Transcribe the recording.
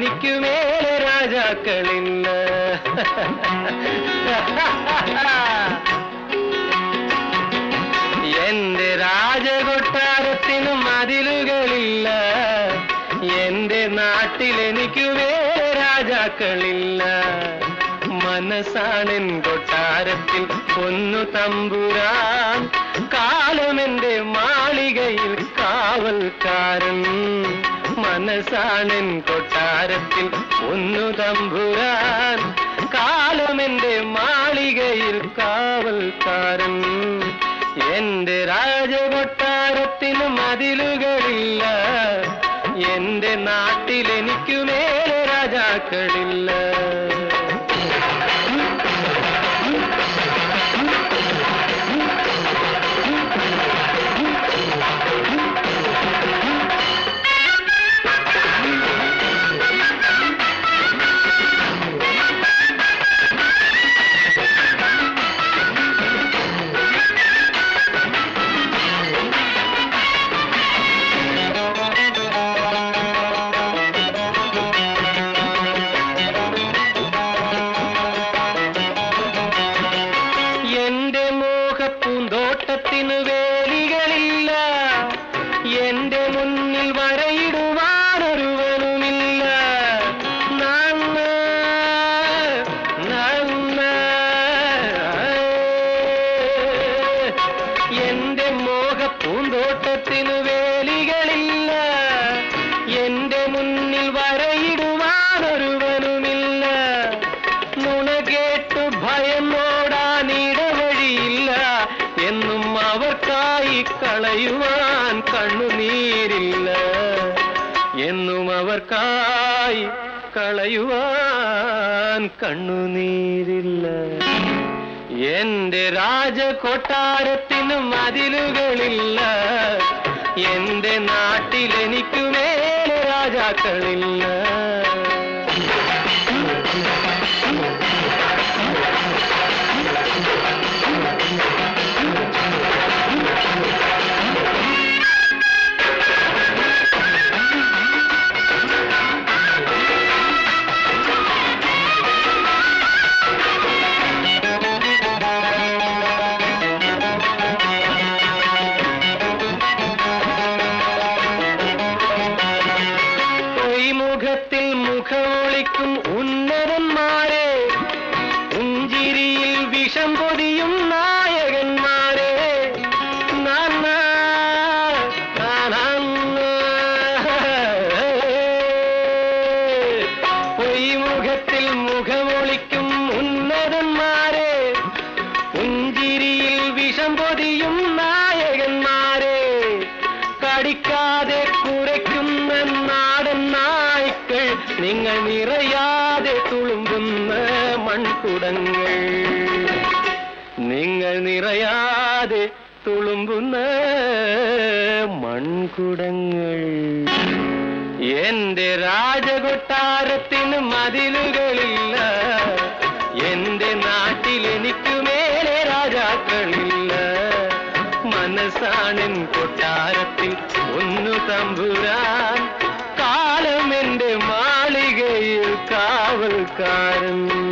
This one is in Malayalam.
എനിക്ക് മേലെ രാജാക്കളില്ല എന്റെ രാജകൊട്ടാരത്തിന് മതിലുകളില്ല എന്റെ നാട്ടിൽ എനിക്ക് വേറെ രാജാക്കളില്ല മനസ്സാണെൻ കൊട്ടാരത്തിൽ ഒന്നു തമ്പുരാൻ കാലമെന്റെ മാളികയിൽ കാവൽക്കാരൻ മനസ്സാണെൻ കൊട്ടാരത്തിൽ ഒന്നു തമ്പുരാൻ കാലമെന്റെ മാളികയിൽ കാവൽക്കാരൻ എന്റെ രാജകൊട്ടാരത്തിന് മതിലുകളില്ല എന്റെ നാട്ടിൽ എനിക്കു മേലെ രാജാക്കളില്ല എന്റെ മോഹപ്പൂന്തോട്ടത്തിന് വേലികളില്ല എന്റെ മുന്നിൽ വരയിടുവാനൊരുവനുമില്ല നന്ന നന്ന എന്റെ മോഹപ്പൂന്തോട്ടത്തിന് വേലികളില്ല എന്റെ മുന്നിൽ വരയിടുവാനൊരുവനുമില്ല നുണ കേട്ടു ഭയമോടാൻ ഇടവഴിയില്ല എന്നും അവർക്കായി കളയുവാൻ കണ്ണുനീരില്ല എന്നും അവർക്കായി കളയുവാൻ കണ്ണുനീരില്ല എന്റെ രാജകൊട്ടാരത്തിന് മതിലുകളില്ല എന്റെ നാട്ടിൽ എനിക്കു മേലെ രാജാക്കളില്ല പൊയ്മുഖത്തിൽ മുഖമൊളിക്കും ഉന്നതന്മാരെ പുഞ്ചിരിയിൽ വിഷം പൊതിയും നായകന്മാരെ നാന്ന, നാനാന്ന. പൊയ്മുഖത്തിൽ മുഖമൊളിക്കും ഉന്നതന്മാരെ പുഞ്ചിരിയിൽ വിഷം പൊതിയും നായകന്മാരെ കടിക്കാതെ കുരയ്ക്കുന്ന നാടൻ നായ്ക്കൾ നിങ്ങൾ നിറയാതെ തുളുമ്പുന്ന മൺകുടങ്ങൾ നിങ്ങൾ നിറയാതെ തുളുമ്പുന്ന മൺകുടങ്ങൾ എന്റെ രാജകൊട്ടാരത്തിന് മതിലുകളില്ല എന്റെ നാട്ടിൽ എനിക്ക് മേലെ രാജാക്കളില്ല മനസ്സാണെൻ കൊട്ടാരത്തിൽ ഒന്നു തമ്പുരാൻ കാലം എന്റെ മാളികയിൽ കാവൽക്കാരൻ